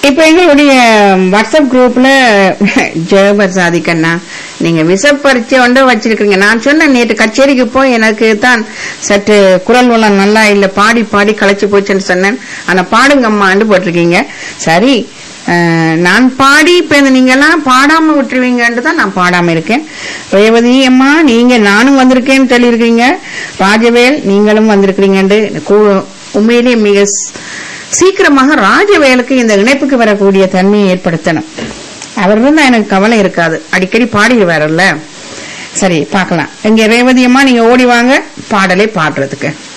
இப்ப எங்களுடைய வாட்ஸ்அப் குரூப்ல ஜெயபர் சாதிக்கண்ணா நீங்க விசப்பரிச்சை ஒன்று வச்சிருக்கீங்க நான் சொன்னேன் நேற்று கச்சேரிக்கு போய் எனக்கு தான் சற்று குரல் வளம் நல்லா இல்ல பாடி பாடி களைச்சு போச்சுன்னு சொன்னேன் ஆனா பாடுங்கம்மான்னு போட்டிருக்கீங்க சரி அஹ், நான் பாடி இப்ப இந்த நீங்க எல்லாம் பாடாம விட்டுருவீங்கன்னு தான் நான் பாடாம இருக்கேன் ரேவதி அம்மா நீங்க நானும் வந்திருக்கேன்னு சொல்லியிருக்கீங்க ராஜவேல் நீங்களும் வந்திருக்கிறீங்கன்னு கூ- உண்மையிலேயே மிக ஸ்- சீக்கிரமாக ராஜவேலுக்கு இந்த இணைப்புக்கு வரக்கூடிய தன்மையை ஏற்படுத்தணும் அவர் இருந்தா எனக்கு கவலை இருக்காது அடிக்கடி பாடிடுவாருல்ல சரி பார்க்கலாம் இங்க ரேவதி அம்மா நீங்க ஓடி வாங்க பாடலை பாடுறதுக்கு